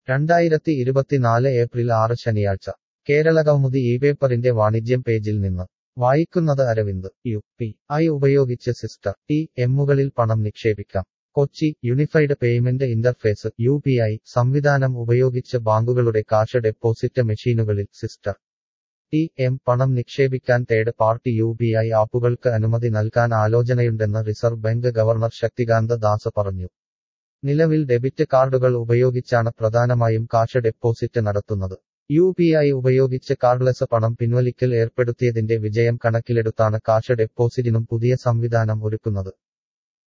രണ്ടായിരത്തി ഇരുപത്തിനാല് ഏപ്രിൽ ആറ് ശനിയാഴ്ച കേരളകൗമുദി ഈ പേപ്പറിന്റെ വാണിജ്യം പേജിൽ നിന്ന് വായിക്കുന്നത് അരവിന്ദ് യു പി ഐ ഉപയോഗിച്ച് സിസ്റ്റർ ടി എമ്മുകളിൽ പണം നിക്ഷേപിക്കാം Kochi unified payment interface U P I സംവിധാനം ഉപയോഗിച്ച് ബാങ്കുകളുടെ കാഷ് ഡെപ്പോസിറ്റ് മെഷീനുകളിൽ സിസ്റ്റർ ടി എം പണം നിക്ഷേപിക്കാൻ third party U P I ആപ്പുകൾക്ക് അനുമതി നൽകാൻ ആലോചനയുണ്ടെന്ന് reserve bank governor Shaktikanta Das പറഞ്ഞു നിലവിൽ ഡെബിറ്റ് കാർഡുകൾ ഉപയോഗിച്ചാണ് പ്രധാനമായും കാഷ് ഡെപ്പോസിറ്റ് നടത്തുന്നത് യു പി ഐ ഉപയോഗിച്ച് കാർഡ്ലെസ് പണം പിൻവലിക്കൽ ഏർപ്പെടുത്തിയതിന്റെ വിജയം കണക്കിലെടുത്താണ് കാഷ് ഡെപ്പോസിറ്റിനും പുതിയ സംവിധാനം ഒരുക്കുന്നത്